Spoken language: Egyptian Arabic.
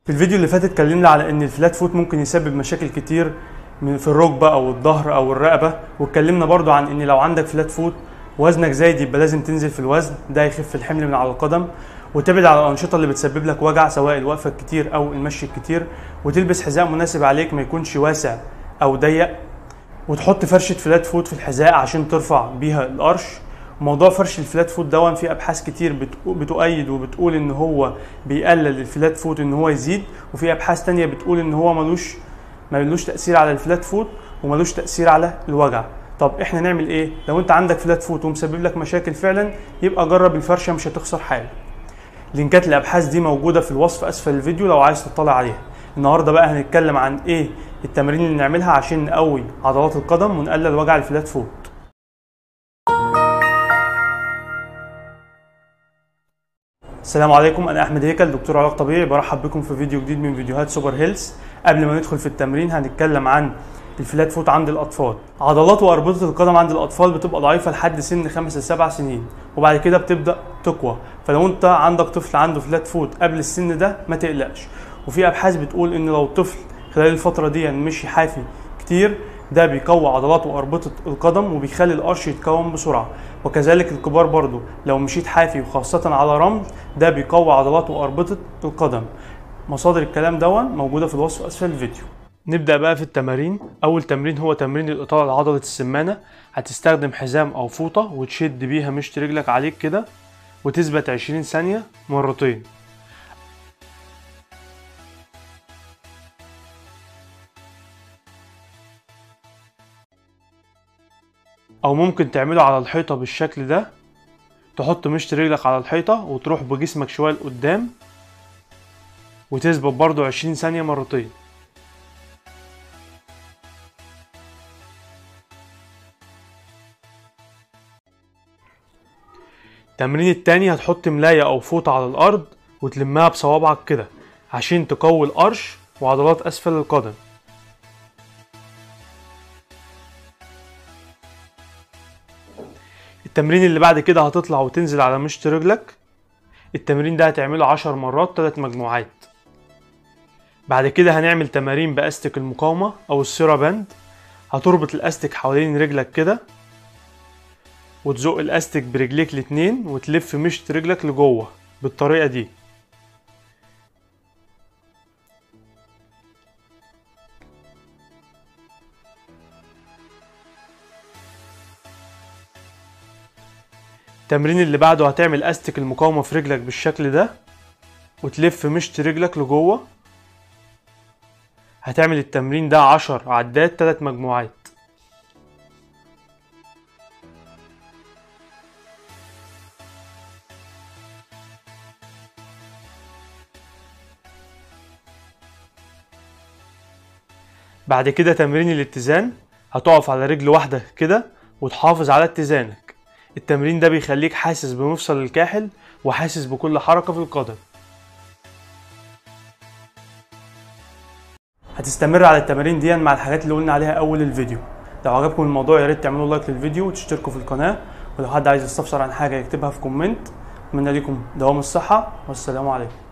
في الفيديو اللي فات اتكلمنا على ان الفلات فوت ممكن يسبب مشاكل كتير من في الركبه او الظهر او الرقبه واتكلمنا برضو عن ان لو عندك فلات فوت وزنك زايد يبقى لازم تنزل في الوزن ده يخف الحمل من على القدم وتبعد على الانشطه اللي بتسبب لك وجع سواء الوقفه الكتير او المشي الكتير وتلبس حذاء مناسب عليك ما يكونش واسع او ضيق وتحط فرشه فلات فوت في الحذاء عشان ترفع بيها القرش موضوع فرش الفلات فوت دون في ابحاث كتير بتقو- بتؤيد وبتقول ان هو بيقلل الفلات فوت ان هو يزيد وفي ابحاث تانية بتقول ان هو ملوش ملوش تاثير على الفلات فوت وملوش تاثير على الوجع طب احنا نعمل ايه لو انت عندك فلات فوت ومسبب لك مشاكل فعلا يبقى جرب الفرشه مش هتخسر حاجه لينكات الابحاث دي موجوده في الوصف اسفل الفيديو لو عايز تطلع عليها النهارده بقى هنتكلم عن ايه التمارين اللي نعملها عشان نقوي عضلات القدم ونقلل وجع الفلات فوت السلام عليكم انا احمد هيكل دكتور علاج طبيعي برحب بكم في فيديو جديد من فيديوهات سوبر هيلث قبل ما ندخل في التمرين هنتكلم عن الفلات فوت عند الاطفال عضلات واربطه القدم عند الاطفال بتبقى ضعيفه لحد سن 5 ل 7 سنين وبعد كده بتبدا تقوى فلو انت عندك طفل عنده فلات فوت قبل السن ده ما تقلقش وفي ابحاث بتقول ان لو طفل خلال الفتره دي مشي حافي كتير ده بيقوي عضلات واربطه القدم وبيخلي القرش يتكون بسرعه وكذلك الكبار برضو لو مشيت حافي وخاصه على رمل ده بيقوي عضلات واربطه القدم مصادر الكلام دون موجوده في الوصف اسفل الفيديو نبدا بقى في التمارين اول تمرين هو تمرين الاطاله لعضله السمانه هتستخدم حزام او فوطه وتشد بيها مشط رجلك عليك كده وتثبت 20 ثانيه مرتين او ممكن تعمله على الحيطه بالشكل ده تحط مشط رجلك على الحيطه وتروح بجسمك شويه لقدام وتثبت برضو 20 ثانيه مرتين التمرين التاني هتحط ملاية أو فوطة على الأرض وتلمها بصوابعك كده عشان تقوي القرش وعضلات أسفل القدم التمرين اللي بعد كده هتطلع وتنزل على مشط رجلك التمرين ده هتعمله عشر مرات تلات مجموعات بعد كده هنعمل تمارين بأستك المقاومة أو السيرا باند هتربط الأستك حوالين رجلك كده وتزق الاستك برجليك الاتنين وتلف مشط رجلك لجوه بالطريقه دي التمرين اللي بعده هتعمل استك المقاومه في رجلك بالشكل ده وتلف مشط رجلك لجوه هتعمل التمرين ده عشر عدات تلات مجموعات بعد كده تمرين الاتزان هتقف على رجل واحدة كده وتحافظ على اتزانك التمرين ده بيخليك حاسس بمفصل الكاحل وحاسس بكل حركة في القدم هتستمر على التمارين دي مع الحاجات اللي قلنا عليها اول الفيديو لو عجبكم الموضوع يا ريت تعملوا لايك للفيديو وتشتركوا في القناة ولو حد عايز يستفسر عن حاجة يكتبها في كومنت اتمنى لكم دوام الصحة والسلام عليكم